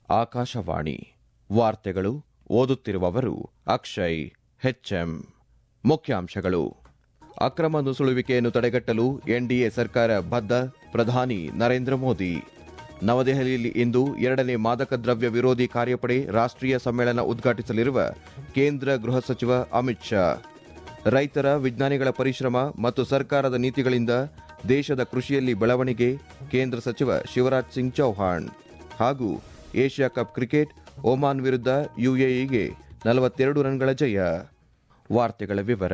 ಆಕಾಶವಾಣಿ ವಾರ್ತೆಗಳು ಓದುತ್ತಿರುವವರು ಅಕ್ಷಯ್ ಹೆಚ್ಎಂ ಮುಖ್ಯಾಂಶಗಳು ಅಕ್ರಮ ನುಸುಳುವಿಕೆಯನ್ನು ತಡೆಗಟ್ಟಲು ಎನ್ಡಿಎ ಸರ್ಕಾರ ಬದ್ಧ ಪ್ರಧಾನಿ ನರೇಂದ್ರ ಮೋದಿ ನವದೆಹಲಿಯಲ್ಲಿ ಇಂದು ಎರಡನೇ ಮಾದಕ ದ್ರವ್ಯ ವಿರೋಧಿ ಕಾರ್ಯಪಡೆ ರಾಷ್ಟ್ರೀಯ ಸಮ್ಮೇಳನ ಉದ್ಘಾಟಿಸಲಿರುವ ಕೇಂದ್ರ ಗೃಹ ಸಚಿವ ಅಮಿತ್ ಶಾ ರೈತರ ವಿಜ್ಞಾನಿಗಳ ಪರಿಶ್ರಮ ಮತ್ತು ಸರ್ಕಾರದ ನೀತಿಗಳಿಂದ ದೇಶದ ಕೃಷಿಯಲ್ಲಿ ಬೆಳವಣಿಗೆ ಕೇಂದ್ರ ಸಚಿವ ಶಿವರಾಜ್ ಸಿಂಗ್ ಚೌಹಾಣ್ ಹಾಗೂ ಏಷ್ಯಾ ಕಪ್ ಕ್ರಿಕೆಟ್ ಒಮಾನ್ ವಿರುದ್ಧ ಯುಎಇಗೆ ನಲವತ್ತೆರಡು ರನ್ಗಳ ಜಯ ವಾರ್ತೆಗಳ ವಿವರ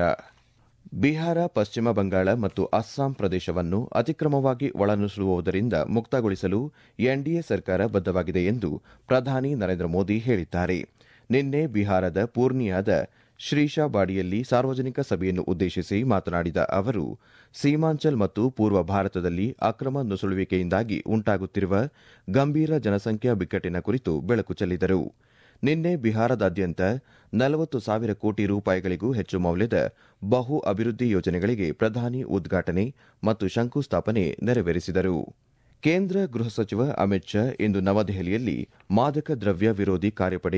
ಬಿಹಾರ ಪಶ್ಚಿಮ ಬಂಗಾಳ ಮತ್ತು ಅಸ್ಸಾಂ ಪ್ರದೇಶವನ್ನು ಅತಿಕ್ರಮವಾಗಿ ಒಳನುಸುಳುವುದರಿಂದ ಮುಕ್ತಗೊಳಿಸಲು ಎನ್ಡಿಎ ಸರ್ಕಾರ ಬದ್ದವಾಗಿದೆ ಎಂದು ಪ್ರಧಾನಿ ನರೇಂದ್ರ ಮೋದಿ ಹೇಳಿದ್ದಾರೆ ನಿನ್ನೆ ಬಿಹಾರದ ಪೂರ್ಣಿಯಾದ ಶ್ರೀಶಾಬಾಡಿಯಲ್ಲಿ ಸಾರ್ವಜನಿಕ ಸಭೆಯನ್ನು ಉದ್ದೇಶಿಸಿ ಮಾತನಾಡಿದ ಅವರು ಸೀಮಾಂಚಲ್ ಮತ್ತು ಪೂರ್ವ ಭಾರತದಲ್ಲಿ ಅಕ್ರಮ ನುಸುಳುವಿಕೆಯಿಂದಾಗಿ ಉಂಟಾಗುತ್ತಿರುವ ಗಂಭೀರ ಜನಸಂಖ್ಯಾ ಬಿಕ್ಕಟ್ಟಿನ ಕುರಿತು ಬೆಳಕು ಚೆಲ್ಲಿದರು ನಿನ್ನೆ ಬಿಹಾರದಾದ್ಯಂತ ನಲವತ್ತು ಸಾವಿರ ಕೋಟಿ ರೂಪಾಯಿಗಳಿಗೂ ಹೆಚ್ಚು ಮೌಲ್ಯದ ಬಹು ಅಭಿವೃದ್ಧಿ ಯೋಜನೆಗಳಿಗೆ ಪ್ರಧಾನಿ ಉದ್ಘಾಟನೆ ಮತ್ತು ಶಂಕುಸ್ಥಾಪನೆ ನೆರವೇರಿಸಿದರು ಕೇಂದ್ರ ಗೃಹ ಸಚಿವ ಅಮಿತ್ ಶಾ ಇಂದು ನವದೆಹಲಿಯಲ್ಲಿ ಮಾದಕ ದ್ರವ್ಯ ವಿರೋಧಿ ಕಾರ್ಯಪಡೆ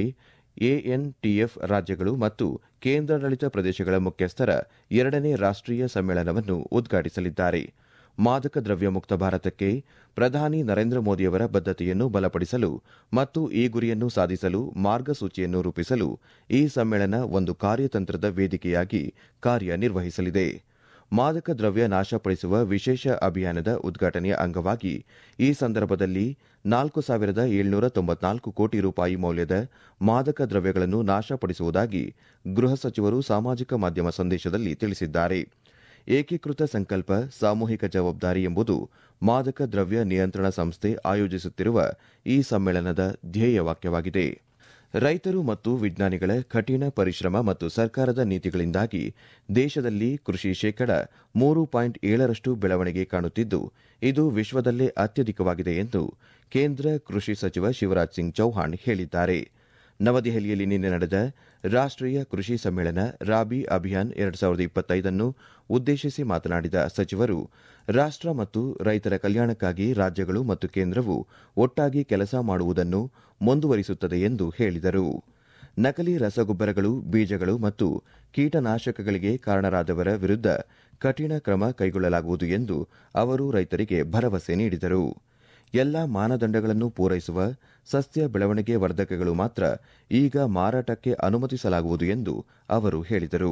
ಎಎನ್ಟಿಎಫ್ ರಾಜ್ಯಗಳು ಮತ್ತು ಕೇಂದ್ರಾಡಳಿತ ಪ್ರದೇಶಗಳ ಮುಖ್ಯಸ್ಥರ ಎರಡನೇ ರಾಷ್ಟ್ರೀಯ ಸಮ್ಮೇಳನವನ್ನು ಉದ್ಘಾಟಿಸಲಿದ್ದಾರೆ ಮಾದಕ ದ್ರವ್ಯ ಮುಕ್ತ ಭಾರತಕ್ಕೆ ಪ್ರಧಾನಿ ನರೇಂದ್ರ ಮೋದಿಯವರ ಬದ್ದತೆಯನ್ನು ಬಲಪಡಿಸಲು ಮತ್ತು ಈ ಗುರಿಯನ್ನು ಸಾಧಿಸಲು ಮಾರ್ಗಸೂಚಿಯನ್ನು ರೂಪಿಸಲು ಈ ಸಮ್ಮೇಳನ ಒಂದು ಕಾರ್ಯತಂತ್ರದ ವೇದಿಕೆಯಾಗಿ ಕಾರ್ಯನಿರ್ವಹಿಸಲಿದೆ ಮಾದಕ ದ್ರವ್ಯ ನಾಶಪಡಿಸುವ ವಿಶೇಷ ಅಭಿಯಾನದ ಉದ್ಘಾಟನೆಯ ಅಂಗವಾಗಿ ಈ ಸಂದರ್ಭದಲ್ಲಿ ನಾಲ್ಕು ಸಾವಿರದ ಏಳ್ನೂರ ತೊಂಬತ್ನಾಲ್ಕು ಕೋಟಿ ರೂಪಾಯಿ ಮೌಲ್ಯದ ಮಾದಕ ದ್ರವ್ಯಗಳನ್ನು ನಾಶಪಡಿಸುವುದಾಗಿ ಗೃಹ ಸಚಿವರು ಸಾಮಾಜಿಕ ಮಾಧ್ಯಮ ಸಂದೇಶದಲ್ಲಿ ತಿಳಿಸಿದ್ದಾರೆ ಏಕೀಕೃತ ಸಂಕಲ್ಪ ಸಾಮೂಹಿಕ ಜವಾಬ್ದಾರಿ ಎಂಬುದು ಮಾದಕ ದ್ರವ್ಯ ನಿಯಂತ್ರಣ ಸಂಸ್ಥೆ ಆಯೋಜಿಸುತ್ತಿರುವ ಈ ಸಮ್ಮೇಳನದ ಧ್ಯೇಯವಾಕ್ಯವಾಗಿದೆ ರೈತರು ಮತ್ತು ವಿಜ್ಞಾನಿಗಳ ಕಠಿಣ ಪರಿಶ್ರಮ ಮತ್ತು ಸರ್ಕಾರದ ನೀತಿಗಳಿಂದಾಗಿ ದೇಶದಲ್ಲಿ ಕೃಷಿ ಶೇಕಡ ಮೂರು ಪಾಯಿಂಟ್ ಏಳರಷ್ಟು ಬೆಳವಣಿಗೆ ಕಾಣುತ್ತಿದ್ದು ಇದು ವಿಶ್ವದಲ್ಲೇ ಅತ್ಯಧಿಕವಾಗಿದೆ ಎಂದು ಕೇಂದ್ರ ಕೃಷಿ ಸಚಿವ ಶಿವರಾಜ್ ಸಿಂಗ್ ಚೌಹಾಣ್ ಹೇಳಿದ್ದಾರೆ ನವದೆಹಲಿಯಲ್ಲಿ ನಿನ್ನೆ ನಡೆದ ರಾಷ್ಟ್ರೀಯ ಕೃಷಿ ಸಮ್ಮೇಳನ ರಾಬಿ ಅಭಿಯಾನ್ ಎರಡು ಸಾವಿರದ ಇಪ್ಪತ್ತೈದನ್ನು ಉದ್ದೇಶಿಸಿ ಮಾತನಾಡಿದ ಸಚಿವರು ರಾಷ್ಟ ಮತ್ತು ರೈತರ ಕಲ್ಯಾಣಕ್ಕಾಗಿ ರಾಜ್ಯಗಳು ಮತ್ತು ಕೇಂದ್ರವು ಒಟ್ಟಾಗಿ ಕೆಲಸ ಮಾಡುವುದನ್ನು ಮುಂದುವರಿಸುತ್ತದೆ ಎಂದು ಹೇಳಿದರು ನಕಲಿ ರಸಗೊಬ್ಬರಗಳು ಬೀಜಗಳು ಮತ್ತು ಕೀಟನಾಶಕಗಳಿಗೆ ಕಾರಣರಾದವರ ವಿರುದ್ಧ ಕಠಿಣ ಕ್ರಮ ಕೈಗೊಳ್ಳಲಾಗುವುದು ಎಂದು ಅವರು ರೈತರಿಗೆ ಭರವಸೆ ನೀಡಿದರು ಎಲ್ಲಾ ಮಾನದಂಡಗಳನ್ನು ಪೂರೈಸುವ ಸಸ್ಯ ಬೆಳವಣಿಗೆ ವರ್ಧಕಗಳು ಮಾತ್ರ ಈಗ ಮಾರಾಟಕ್ಕೆ ಅನುಮತಿಸಲಾಗುವುದು ಎಂದು ಅವರು ಹೇಳಿದರು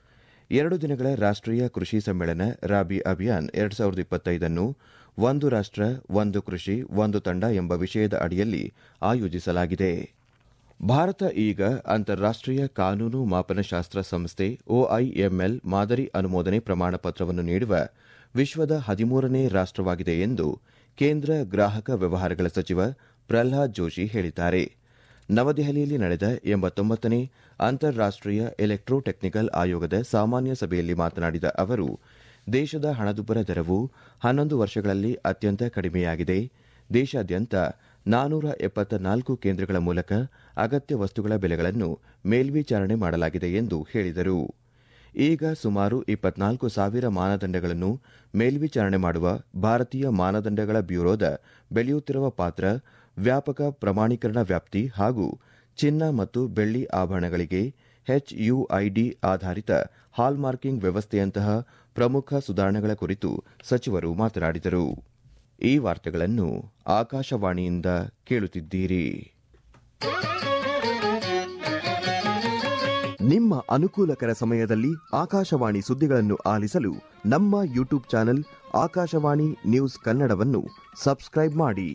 ಎರಡು ದಿನಗಳ ರಾಷ್ಟ್ರೀಯ ಕೃಷಿ ಸಮ್ಮೇಳನ ರಾಬಿ ಅಭಿಯಾನ್ ಎರಡು ಸಾವಿರದ ಇಪ್ಪತ್ತೈದನ್ನು ಒಂದು ರಾಷ್ಟ ಒಂದು ಕೃಷಿ ಒಂದು ತಂಡ ಎಂಬ ವಿಷಯದ ಅಡಿಯಲ್ಲಿ ಆಯೋಜಿಸಲಾಗಿದೆ ಭಾರತ ಈಗ ಅಂತಾರಾಷ್ಟೀಯ ಕಾನೂನು ಮಾಪನಶಾಸ್ತ್ರ ಸಂಸ್ಥೆ ಒಐಎಂಎಲ್ ಮಾದರಿ ಅನುಮೋದನೆ ಪ್ರಮಾಣ ಪತ್ರವನ್ನು ನೀಡುವ ವಿಶ್ವದ ಹದಿಮೂರನೇ ರಾಷ್ಟವಾಗಿದೆ ಎಂದು ಕೇಂದ್ರ ಗ್ರಾಹಕ ವ್ಯವಹಾರಗಳ ಸಚಿವ ಪ್ರಹ್ಲಾದ್ ಜೋಶಿ ಹೇಳಿದ್ದಾರೆ ನವದೆಹಲಿಯಲ್ಲಿ ನಡೆದ ಎಂಬತ್ತೊಂಬತ್ತನೇ ಅಂತಾರಾಷ್ಟೀಯ ಎಲೆಕ್ಟ್ರೋ ಟೆಕ್ನಿಕಲ್ ಆಯೋಗದ ಸಾಮಾನ್ಯ ಸಭೆಯಲ್ಲಿ ಮಾತನಾಡಿದ ಅವರು ದೇಶದ ಹಣದುಬ್ಬರ ದರವು ಹನ್ನೊಂದು ವರ್ಷಗಳಲ್ಲಿ ಅತ್ಯಂತ ಕಡಿಮೆಯಾಗಿದೆ ದೇಶಾದ್ಯಂತ ನಾನೂರ ಎಪ್ಪತ್ತ ನಾಲ್ಕು ಕೇಂದ್ರಗಳ ಮೂಲಕ ಅಗತ್ಯ ವಸ್ತುಗಳ ಬೆಲೆಗಳನ್ನು ಮೇಲ್ವಿಚಾರಣೆ ಮಾಡಲಾಗಿದೆ ಎಂದು ಹೇಳಿದರು ಈಗ ಸುಮಾರು ಇಪ್ಪತ್ನಾಲ್ಕು ಸಾವಿರ ಮಾನದಂಡಗಳನ್ನು ಮೇಲ್ವಿಚಾರಣೆ ಮಾಡುವ ಭಾರತೀಯ ಮಾನದಂಡಗಳ ಬ್ಯೂರೋದ ಬೆಳೆಯುತ್ತಿರುವ ಪಾತ್ರ ವ್ಯಾಪಕ ಪ್ರಮಾಣೀಕರಣ ವ್ಯಾಪ್ತಿ ಹಾಗೂ ಚಿನ್ನ ಮತ್ತು ಬೆಳ್ಳಿ ಆಭರಣಗಳಿಗೆ ಎಚ್ಯುಐಡಿ ಆಧಾರಿತ ಹಾಲ್ಮಾರ್ಕಿಂಗ್ ವ್ಯವಸ್ಥೆಯಂತಹ ಪ್ರಮುಖ ಸುಧಾರಣೆಗಳ ಕುರಿತು ಸಚಿವರು ಮಾತನಾಡಿದರು ಈ ವಾರ್ತೆಗಳನ್ನು ಆಕಾಶವಾಣಿಯಿಂದ ಕೇಳುತ್ತಿದ್ದೀರಿ ನಿಮ್ಮ ಅನುಕೂಲಕರ ಸಮಯದಲ್ಲಿ ಆಕಾಶವಾಣಿ ಸುದ್ದಿಗಳನ್ನು ಆಲಿಸಲು ನಮ್ಮ ಯೂಟ್ಯೂಬ್ ಚಾನೆಲ್ ಆಕಾಶವಾಣಿ ನ್ಯೂಸ್ ಕನ್ನಡವನ್ನು ಸಬ್ಸ್ಕ್ರೈಬ್ ಮಾಡಿ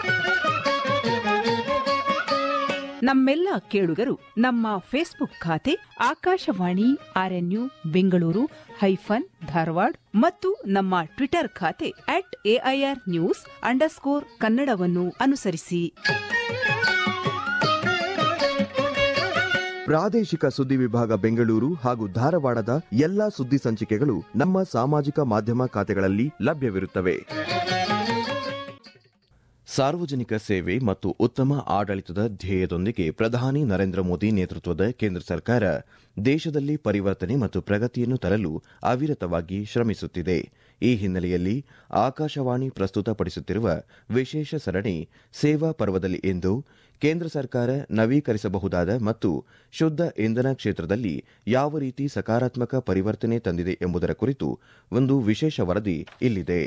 ನಮ್ಮೆಲ್ಲ ಕೇಳುಗರು ನಮ್ಮ ಫೇಸ್ಬುಕ್ ಖಾತೆ ಆಕಾಶವಾಣಿ ಆರ್ಎನ್ಯು ಬೆಂಗಳೂರು ಹೈಫನ್ ಧಾರವಾಡ ಮತ್ತು ನಮ್ಮ ಟ್ವಿಟರ್ ಖಾತೆ ಅಟ್ ಎಐಆರ್ ನ್ಯೂಸ್ ಅಂಡರ್ಸ್ಕೋರ್ ಕನ್ನಡವನ್ನು ಅನುಸರಿಸಿ ಪ್ರಾದೇಶಿಕ ಸುದ್ದಿ ವಿಭಾಗ ಬೆಂಗಳೂರು ಹಾಗೂ ಧಾರವಾಡದ ಎಲ್ಲಾ ಸುದ್ದಿ ಸಂಚಿಕೆಗಳು ನಮ್ಮ ಸಾಮಾಜಿಕ ಮಾಧ್ಯಮ ಖಾತೆಗಳಲ್ಲಿ ಲಭ್ಯವಿರುತ್ತವೆ ಸಾರ್ವಜನಿಕ ಸೇವೆ ಮತ್ತು ಉತ್ತಮ ಆಡಳಿತದ ಧ್ಯೇಯದೊಂದಿಗೆ ಪ್ರಧಾನಿ ನರೇಂದ್ರ ಮೋದಿ ನೇತೃತ್ವದ ಕೇಂದ್ರ ಸರ್ಕಾರ ದೇಶದಲ್ಲಿ ಪರಿವರ್ತನೆ ಮತ್ತು ಪ್ರಗತಿಯನ್ನು ತರಲು ಅವಿರತವಾಗಿ ಶ್ರಮಿಸುತ್ತಿದೆ ಈ ಹಿನ್ನೆಲೆಯಲ್ಲಿ ಆಕಾಶವಾಣಿ ಪ್ರಸ್ತುತಪಡಿಸುತ್ತಿರುವ ವಿಶೇಷ ಸರಣಿ ಸೇವಾ ಪರ್ವದಲ್ಲಿ ಇಂದು ಕೇಂದ್ರ ಸರ್ಕಾರ ನವೀಕರಿಸಬಹುದಾದ ಮತ್ತು ಶುದ್ಧ ಇಂಧನ ಕ್ಷೇತ್ರದಲ್ಲಿ ಯಾವ ರೀತಿ ಸಕಾರಾತ್ಮಕ ಪರಿವರ್ತನೆ ತಂದಿದೆ ಎಂಬುದರ ಕುರಿತು ಒಂದು ವಿಶೇಷ ವರದಿ ಇಲ್ಲಿದೆ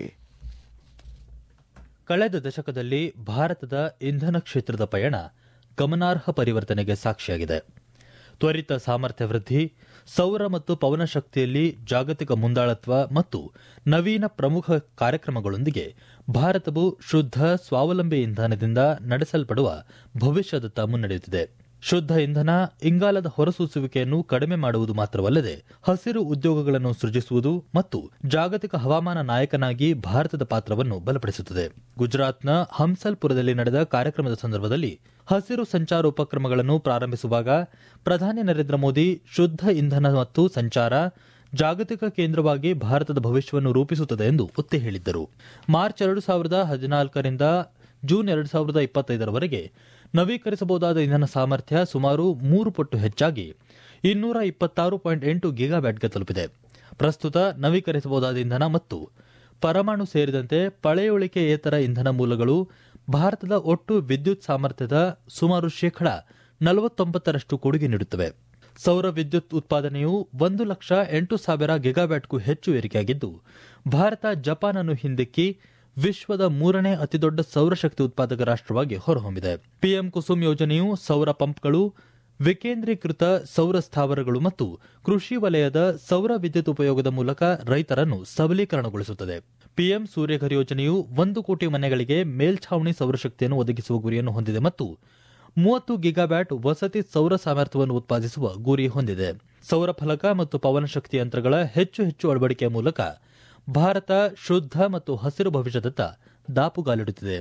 ಕಳೆದ ದಶಕದಲ್ಲಿ ಭಾರತದ ಇಂಧನ ಕ್ಷೇತ್ರದ ಪಯಣ ಗಮನಾರ್ಹ ಪರಿವರ್ತನೆಗೆ ಸಾಕ್ಷಿಯಾಗಿದೆ ತ್ವರಿತ ಸಾಮರ್ಥ್ಯ ವೃದ್ಧಿ ಸೌರ ಮತ್ತು ಪವನ ಶಕ್ತಿಯಲ್ಲಿ ಜಾಗತಿಕ ಮುಂದಾಳತ್ವ ಮತ್ತು ನವೀನ ಪ್ರಮುಖ ಕಾರ್ಯಕ್ರಮಗಳೊಂದಿಗೆ ಭಾರತವು ಶುದ್ಧ ಸ್ವಾವಲಂಬಿ ಇಂಧನದಿಂದ ನಡೆಸಲ್ಪಡುವ ಭವಿಷ್ಯದತ್ತ ಮುನ್ನಡೆಯುತ್ತಿದೆ ಶುದ್ಧ ಇಂಧನ ಇಂಗಾಲದ ಹೊರಸೂಸುವಿಕೆಯನ್ನು ಕಡಿಮೆ ಮಾಡುವುದು ಮಾತ್ರವಲ್ಲದೆ ಹಸಿರು ಉದ್ಯೋಗಗಳನ್ನು ಸೃಜಿಸುವುದು ಮತ್ತು ಜಾಗತಿಕ ಹವಾಮಾನ ನಾಯಕನಾಗಿ ಭಾರತದ ಪಾತ್ರವನ್ನು ಬಲಪಡಿಸುತ್ತದೆ ಗುಜರಾತ್ನ ಹಂಸಲ್ಪುರದಲ್ಲಿ ನಡೆದ ಕಾರ್ಯಕ್ರಮದ ಸಂದರ್ಭದಲ್ಲಿ ಹಸಿರು ಸಂಚಾರ ಉಪಕ್ರಮಗಳನ್ನು ಪ್ರಾರಂಭಿಸುವಾಗ ಪ್ರಧಾನಿ ನರೇಂದ್ರ ಮೋದಿ ಶುದ್ಧ ಇಂಧನ ಮತ್ತು ಸಂಚಾರ ಜಾಗತಿಕ ಕೇಂದ್ರವಾಗಿ ಭಾರತದ ಭವಿಷ್ಯವನ್ನು ರೂಪಿಸುತ್ತದೆ ಎಂದು ಒತ್ತಿ ಹೇಳಿದ್ದರು ಮಾರ್ಚ್ ಎರಡು ಸಾವಿರದ ಹದಿನಾಲ್ಕರಿಂದ ಜೂನ್ ಎರಡು ಸಾವಿರದ ಇಪ್ಪತ್ತೈದರವರೆಗೆ ನವೀಕರಿಸಬಹುದಾದ ಇಂಧನ ಸಾಮರ್ಥ್ಯ ಸುಮಾರು ಮೂರು ಪಟ್ಟು ಹೆಚ್ಚಾಗಿ ಇನ್ನೂರ ಇಪ್ಪತ್ತಾರು ಪಾಯಿಂಟ್ ಎಂಟು ಗಿಗಾವ್ಯಾಟ್ಗೆ ತಲುಪಿದೆ ಪ್ರಸ್ತುತ ನವೀಕರಿಸಬಹುದಾದ ಇಂಧನ ಮತ್ತು ಪರಮಾಣು ಸೇರಿದಂತೆ ಪಳೆಯುಳಿಕೆಯೇತರ ಇಂಧನ ಮೂಲಗಳು ಭಾರತದ ಒಟ್ಟು ವಿದ್ಯುತ್ ಸಾಮರ್ಥ್ಯದ ಸುಮಾರು ಶೇಕಡಾ ನಲವತ್ತೊಂಬತ್ತರಷ್ಟು ಕೊಡುಗೆ ನೀಡುತ್ತವೆ ಸೌರ ವಿದ್ಯುತ್ ಉತ್ಪಾದನೆಯು ಒಂದು ಲಕ್ಷ ಎಂಟು ಸಾವಿರ ಗಿಗಾವ್ಯಾಟ್ಗೂ ಹೆಚ್ಚು ಏರಿಕೆಯಾಗಿದ್ದು ಭಾರತ ಜಪಾನ್ ಅನ್ನು ಹಿಂದಿಕ್ಕಿ ವಿಶ್ವದ ಮೂರನೇ ಅತಿದೊಡ್ಡ ಸೌರಶಕ್ತಿ ಉತ್ಪಾದಕ ರಾಷ್ಟವಾಗಿ ಹೊರಹೊಮ್ಮಿದೆ ಪಿಎಂ ಕುಸುಮ್ ಯೋಜನೆಯು ಸೌರ ಪಂಪ್ಗಳು ವಿಕೇಂದ್ರೀಕೃತ ಸೌರ ಸ್ಥಾವರಗಳು ಮತ್ತು ಕೃಷಿ ವಲಯದ ಸೌರ ವಿದ್ಯುತ್ ಉಪಯೋಗದ ಮೂಲಕ ರೈತರನ್ನು ಸಬಲೀಕರಣಗೊಳಿಸುತ್ತದೆ ಪಿಎಂ ಸೂರ್ಯಘರ್ ಯೋಜನೆಯು ಒಂದು ಕೋಟಿ ಮನೆಗಳಿಗೆ ಮೇಲ್ಛಾವಣಿ ಸೌರಶಕ್ತಿಯನ್ನು ಒದಗಿಸುವ ಗುರಿಯನ್ನು ಹೊಂದಿದೆ ಮತ್ತು ಮೂವತ್ತು ಗಿಗಾಬ್ಯಾಟ್ ವಸತಿ ಸೌರ ಸಾಮರ್ಥ್ಯವನ್ನು ಉತ್ಪಾದಿಸುವ ಗುರಿ ಹೊಂದಿದೆ ಸೌರ ಫಲಕ ಮತ್ತು ಪವನ ಶಕ್ತಿ ಯಂತ್ರಗಳ ಹೆಚ್ಚು ಹೆಚ್ಚು ಅಳವಡಿಕೆಯ ಮೂಲಕ ಭಾರತ ಶುದ್ಧ ಮತ್ತು ಹಸಿರು ಭವಿಷ್ಯದತ್ತ ದಾಪುಗಾಲಿಡುತ್ತಿದೆ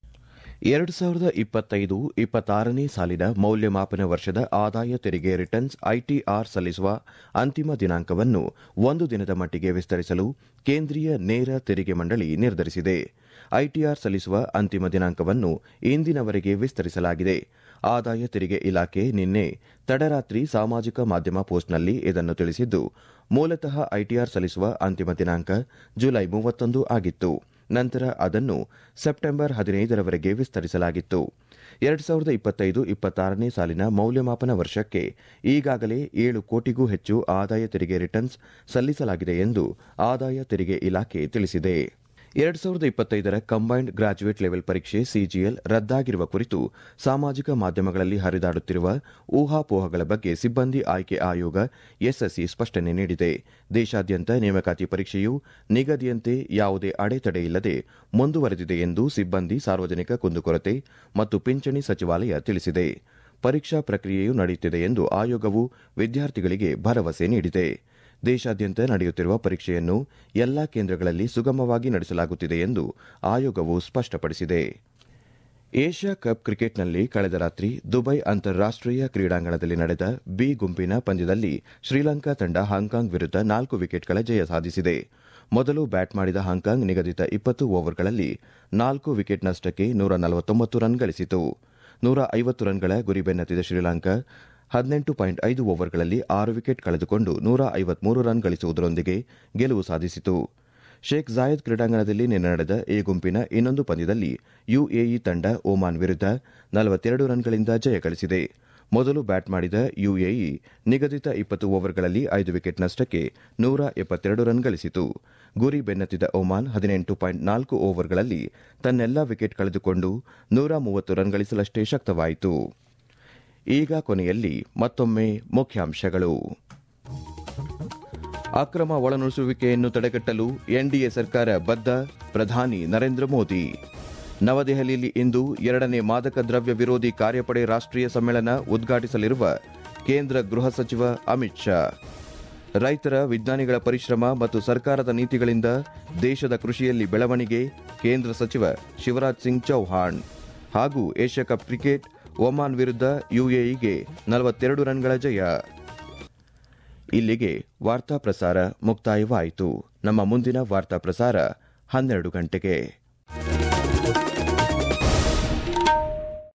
ಎರಡು ಸಾವಿರದ ಇಪ್ಪತ್ತೈದು ಇಪ್ಪತ್ತಾರನೇ ಸಾಲಿನ ಮೌಲ್ಯಮಾಪನ ವರ್ಷದ ಆದಾಯ ತೆರಿಗೆ ರಿಟರ್ನ್ಸ್ ಐಟಿಆರ್ ಸಲ್ಲಿಸುವ ಅಂತಿಮ ದಿನಾಂಕವನ್ನು ಒಂದು ದಿನದ ಮಟ್ಟಿಗೆ ವಿಸ್ತರಿಸಲು ಕೇಂದ್ರೀಯ ನೇರ ತೆರಿಗೆ ಮಂಡಳಿ ನಿರ್ಧರಿಸಿದೆ ಐಟಿಆರ್ ಸಲ್ಲಿಸುವ ಅಂತಿಮ ದಿನಾಂಕವನ್ನು ಇಂದಿನವರೆಗೆ ವಿಸ್ತರಿಸಲಾಗಿದೆ ಆದಾಯ ತೆರಿಗೆ ಇಲಾಖೆ ನಿನ್ನೆ ತಡರಾತ್ರಿ ಸಾಮಾಜಿಕ ಮಾಧ್ಯಮ ಪೋಸ್ಟ್ನಲ್ಲಿ ಇದನ್ನು ತಿಳಿಸಿದ್ದು ಮೂಲತಃ ಐಟಿಆರ್ ಸಲ್ಲಿಸುವ ಅಂತಿಮ ದಿನಾಂಕ ಜುಲೈ ಮೂವತ್ತೊಂದು ಆಗಿತ್ತು ನಂತರ ಅದನ್ನು ಸೆಪ್ಟೆಂಬರ್ ಹದಿನೈದರವರೆಗೆ ವಿಸ್ತರಿಸಲಾಗಿತ್ತು ಎರಡು ಸಾವಿರದ ಇಪ್ಪತ್ತೈದು ಇಪ್ಪತ್ತಾರನೇ ಸಾಲಿನ ಮೌಲ್ಯಮಾಪನ ವರ್ಷಕ್ಕೆ ಈಗಾಗಲೇ ಏಳು ಕೋಟಿಗೂ ಹೆಚ್ಚು ಆದಾಯ ತೆರಿಗೆ ರಿಟರ್ನ್ಸ್ ಸಲ್ಲಿಸಲಾಗಿದೆ ಎಂದು ಆದಾಯ ತೆರಿಗೆ ಇಲಾಖೆ ತಿಳಿಸಿದೆ ಎರಡು ಸಾವಿರದ ಇಪ್ಪತ್ತೈದರ ಕಂಬೈನ್ಡ್ ಗ್ರಾಜ್ಯುಯೇಟ್ ಲೆವೆಲ್ ಪರೀಕ್ಷೆ ಸಿಜಿಎಲ್ ರದ್ದಾಗಿರುವ ಕುರಿತು ಸಾಮಾಜಿಕ ಮಾಧ್ಯಮಗಳಲ್ಲಿ ಹರಿದಾಡುತ್ತಿರುವ ಊಹಾಪೋಹಗಳ ಬಗ್ಗೆ ಸಿಬ್ಬಂದಿ ಆಯ್ಕೆ ಆಯೋಗ ಎಸ್ಎಸ್ಸಿ ಸ್ಪಷ್ಟನೆ ನೀಡಿದೆ ದೇಶಾದ್ಯಂತ ನೇಮಕಾತಿ ಪರೀಕ್ಷೆಯು ನಿಗದಿಯಂತೆ ಯಾವುದೇ ಅಡೆತಡೆ ಇಲ್ಲದೆ ಮುಂದುವರೆದಿದೆ ಎಂದು ಸಿಬ್ಬಂದಿ ಸಾರ್ವಜನಿಕ ಕುಂದುಕೊರತೆ ಮತ್ತು ಪಿಂಚಣಿ ಸಚಿವಾಲಯ ತಿಳಿಸಿದೆ ಪರೀಕ್ಷಾ ಪ್ರಕ್ರಿಯೆಯು ನಡೆಯುತ್ತಿದೆ ಎಂದು ಆಯೋಗವು ವಿದ್ಯಾರ್ಥಿಗಳಿಗೆ ಭರವಸೆ ನೀಡಿದೆ ದೇಶಾದ್ಯಂತ ನಡೆಯುತ್ತಿರುವ ಪರೀಕ್ಷೆಯನ್ನು ಎಲ್ಲಾ ಕೇಂದ್ರಗಳಲ್ಲಿ ಸುಗಮವಾಗಿ ನಡೆಸಲಾಗುತ್ತಿದೆ ಎಂದು ಆಯೋಗವು ಸ್ಪಷ್ಟಪಡಿಸಿದೆ ಏಷ್ಯಾ ಕಪ್ ಕ್ರಿಕೆಟ್ನಲ್ಲಿ ಕಳೆದ ರಾತ್ರಿ ದುಬೈ ಅಂತಾರಾಷ್ಟೀಯ ಕ್ರೀಡಾಂಗಣದಲ್ಲಿ ನಡೆದ ಬಿ ಗುಂಪಿನ ಪಂದ್ಯದಲ್ಲಿ ಶ್ರೀಲಂಕಾ ತಂಡ ಹಾಂಕಾಂಗ್ ವಿರುದ್ಧ ನಾಲ್ಕು ವಿಕೆಟ್ಗಳ ಜಯ ಸಾಧಿಸಿದೆ ಮೊದಲು ಬ್ಯಾಟ್ ಮಾಡಿದ ಹಾಂಕಾಂಗ್ ನಿಗದಿತ ಇಪ್ಪತ್ತು ಓವರ್ಗಳಲ್ಲಿ ನಾಲ್ಕು ವಿಕೆಟ್ ನಷ್ಟಕ್ಕೆ ನೂರ ನಲವತ್ತೊಂಬತ್ತು ರನ್ ಗಳಿಸಿತು ನೂರ ಐವತ್ತು ರನ್ಗಳ ಗುರಿ ಬೆನ್ನತ್ತಿದ ಶ್ರೀಲಂಕಾ ಹದಿನೆಂಟು ಪಾಯಿಂಟ್ ಐದು ಓವರ್ಗಳಲ್ಲಿ ಆರು ವಿಕೆಟ್ ಕಳೆದುಕೊಂಡು ನೂರ ಐವತ್ಮೂರು ರನ್ ಗಳಿಸುವುದರೊಂದಿಗೆ ಗೆಲುವು ಸಾಧಿಸಿತು ಶೇಖ್ ಜಾಯದ್ ಕ್ರೀಡಾಂಗಣದಲ್ಲಿ ನಿನ್ನೆ ನಡೆದ ಎ ಗುಂಪಿನ ಇನ್ನೊಂದು ಪಂದ್ಯದಲ್ಲಿ ಯುಎಇ ತಂಡ ಒಮಾನ್ ವಿರುದ್ಧ ನಲವತ್ತೆರಡು ರನ್ಗಳಿಂದ ಜಯ ಗಳಿಸಿದೆ ಮೊದಲು ಬ್ಯಾಟ್ ಮಾಡಿದ ಯುಎಇ ನಿಗದಿತ ಇಪ್ಪತ್ತು ಓವರ್ಗಳಲ್ಲಿ ಐದು ವಿಕೆಟ್ ನಷ್ಟಕ್ಕೆ ನೂರ ಎಪ್ಪತ್ತೆರಡು ರನ್ ಗಳಿಸಿತು ಗುರಿ ಬೆನ್ನತ್ತಿದ ಒಮಾನ್ ಹದಿನೆಂಟು ಪಾಯಿಂಟ್ ನಾಲ್ಕು ಓವರ್ಗಳಲ್ಲಿ ತನ್ನೆಲ್ಲಾ ವಿಕೆಟ್ ಕಳೆದುಕೊಂಡು ನೂರ ಮೂವತ್ತು ರನ್ ಗಳಿಸಲಷ್ಟೇ ಶಕ್ತವಾಯಿತು ಈಗ ಕೊನೆಯಲ್ಲಿ ಮತ್ತೊಮ್ಮೆ ಮುಖ್ಯಾಂಶಗಳು ಅಕ್ರಮ ಒಳನುಸುಳುವಿಕೆಯನ್ನು ತಡೆಗಟ್ಟಲು ಎನ್ಡಿಎ ಸರ್ಕಾರ ಬದ್ಧ ಪ್ರಧಾನಿ ನರೇಂದ್ರ ಮೋದಿ ನವದೆಹಲಿಯಲ್ಲಿ ಇಂದು ಎರಡನೇ ಮಾದಕ ದ್ರವ್ಯ ವಿರೋಧಿ ಕಾರ್ಯಪಡೆ ರಾಷ್ಟ್ರೀಯ ಸಮ್ಮೇಳನ ಉದ್ಘಾಟಿಸಲಿರುವ ಕೇಂದ್ರ ಗೃಹ ಸಚಿವ ಅಮಿತ್ ಶಾ ರೈತರ ವಿಜ್ಞಾನಿಗಳ ಪರಿಶ್ರಮ ಮತ್ತು ಸರ್ಕಾರದ ನೀತಿಗಳಿಂದ ದೇಶದ ಕೃಷಿಯಲ್ಲಿ ಬೆಳವಣಿಗೆ ಕೇಂದ್ರ ಸಚಿವ ಶಿವರಾಜ್ ಸಿಂಗ್ ಚೌಹಾಣ್ ಹಾಗೂ ಏಷ್ಯಾ ಕಪ್ ಕ್ರಿಕೆಟ್ ಒಮಾನ್ ವಿರುದ್ಧ ಯುಎಇಗೆ ನಲವತ್ತೆರಡು ರನ್ಗಳ ಜಯ ಇಲ್ಲಿಗೆ ವಾರ್ತಾ ಪ್ರಸಾರ ಮುಕ್ತಾಯವಾಯಿತು ನಮ್ಮ ಮುಂದಿನ ವಾರ್ತಾ ಪ್ರಸಾರ ಹನ್ನೆರಡು ಗಂಟೆಗೆ